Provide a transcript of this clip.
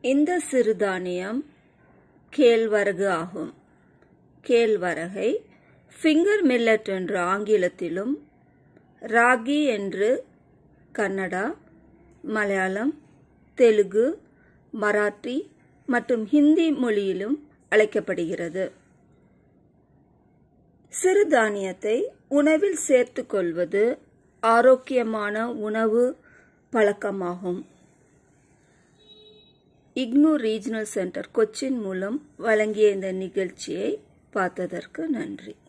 இந்த சிறுதானியம் கேழ்வரகு ஆகும் கேழ்வரகை ஃபிங்கர் மில்லட் என்று ஆங்கிலத்திலும் ராகி என்று கன்னடா மலையாளம் தெலுங்கு மராத்தி மற்றும் ஹிந்தி மொழியிலும் அழைக்கப்படுகிறது சிறுதானியத்தை உணவில் சேர்த்துக் கொள்வது ஆரோக்கியமான உணவு பழக்கமாகும் இக்னூ ரீஜனல் சென்டர் கொச்சின் மூலம் வழங்கிய இந்த நிகழ்ச்சியை பார்த்ததற்கு நன்றி